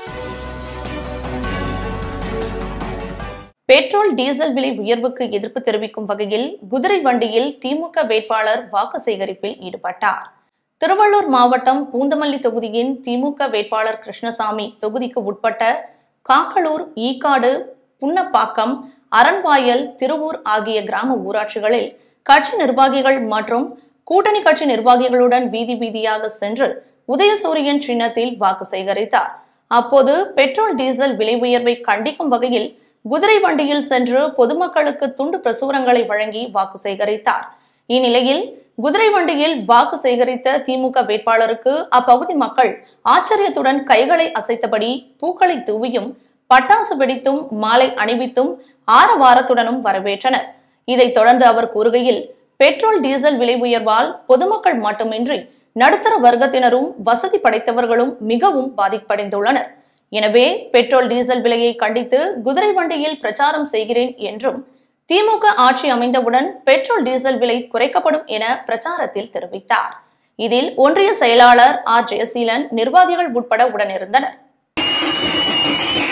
petrol diesel விலை உயர்வுக்கு எதிர்ப்பு தெரிவிக்கும் வகையில் குதிரை வண்டியில் திமுக வேட்பாளர் வாக்கு சேகரிப்பில் ஈடுபட்டார் திருவள்ளூர் மாவட்டம் பூந்தமல்லி தொகுதியின் திமுக வேட்பாளர் கிருஷ்ணசாமி தொகுதிக்கு உட்பட்ட காக்களூர் ஈக்காடு புன்னப்பாக்கம் அரண்வாயல் திருவூர் ஆகிய கிராம ஊராட்சிகளில் கட்சி நிர்வாகிகள் மற்றும் கூட்டணி கட்சி நிர்வாகிகளுடன் வீதி வீதியாக சென்று உதயசூரியன் சின்னத்தில் வாக்கு சேகரித்தார் அப்போது பெட்ரோல் டீசல் விலை உயர்வை கண்டிக்கும் வகையில் குதிரை வண்டியில் சென்று பொதுமக்களுக்கு துண்டு பிரசுரங்களை வழங்கி வாக்கு சேகரித்தார் இந்நிலையில் குதிரை வண்டியில் வாக்கு சேகரித்த திமுக வேட்பாளருக்கு அப்பகுதி மக்கள் ஆச்சரியத்துடன் கைகளை அசைத்தபடி பூக்களை தூவியும் பட்டாசு வெடித்தும் மாலை அணிவித்தும் ஆரவாரத்துடனும் வரவேற்றனர் இதைத் தொடர்ந்து அவர் கூறுகையில் பெட்ரோல் டீசல் விலை உயர்வால் பொதுமக்கள் மட்டுமின்றி நடுத்தர வர்க்கத்தினரும் வசதி படைத்தவர்களும் மிகவும் பாதிப்படைந்துள்ளனர் எனவே பெட்ரோல் டீசல் விலையை கண்டித்து குதிரை வண்டியில் பிரச்சாரம் செய்கிறேன் என்றும் திமுக ஆட்சி அமைந்தவுடன் பெட்ரோல் டீசல் விலை குறைக்கப்படும் என பிரச்சாரத்தில் தெரிவித்தார் இதில் ஒன்றிய செயலாளர் ஆர் ஜெயசீலன் நிர்வாகிகள் உட்பட உடனிருந்தனர்